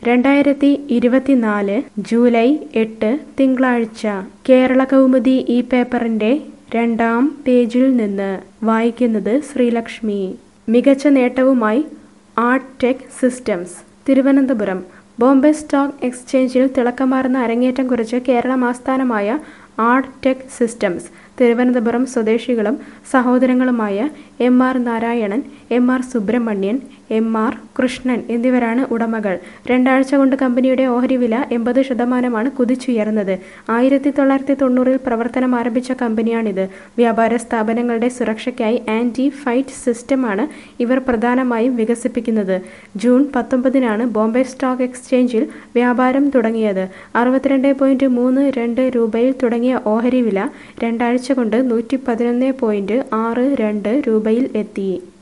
രണ്ടായിരത്തി ഇരുപത്തിനാല് ജൂലൈ എട്ട് തിങ്കളാഴ്ച കേരള കൗമുദി ഈ പേപ്പറിന്റെ രണ്ടാം പേജിൽ നിന്ന് വായിക്കുന്നത് ശ്രീലക്ഷ്മി മികച്ച നേട്ടവുമായി art tech systems Thiruvananthapuram Bombay stock എക്സ്ചേഞ്ചിൽ തിളക്കമാർന്ന അരങ്ങേറ്റം കുറിച്ച് കേരളം ആസ്ഥാനമായ ആർട്ട് ടെക് സിസ്റ്റംസ് തിരുവനന്തപുരം സ്വദേശികളും സഹോദരങ്ങളുമായ M R Narayanan M R Subramanian M R Krishnan എന്നിവരാണ് ഉടമകൾ രണ്ടാഴ്ച കൊണ്ട് കമ്പനിയുടെ ഓഹരി വില എൺപത് ശതമാനമാണ് കുതിച്ചുയർന്നത് ആയിരത്തി തൊള്ളായിരത്തി തൊണ്ണൂറിൽ പ്രവർത്തനം ആരംഭിച്ച കമ്പനിയാണിത് വ്യാപാര സ്ഥാപനങ്ങളുടെ സുരക്ഷയ്ക്കായി ആന്റി ഫൈറ്റ് സിസ്റ്റമാണ് ഇവർ പ്രധാനമായും വികസിപ്പിക്കുന്നത് ജൂൺ പത്തൊമ്പതിനാണ് ബോംബെ സ്റ്റോക്ക് എക്സ്ചേഞ്ചിൽ വ്യാപാരം തുടങ്ങിയത് അറുപത്തിരണ്ട് പോയിന്റ് മൂന്ന് രണ്ട് രൂപയിൽ തുടങ്ങിയ ഓഹരി വില രണ്ടാഴ്ച കൊണ്ട് നൂറ്റി പതിനൊന്ന് പോയിന്റ് ആറ് രണ്ട് രൂപയിൽ എത്തി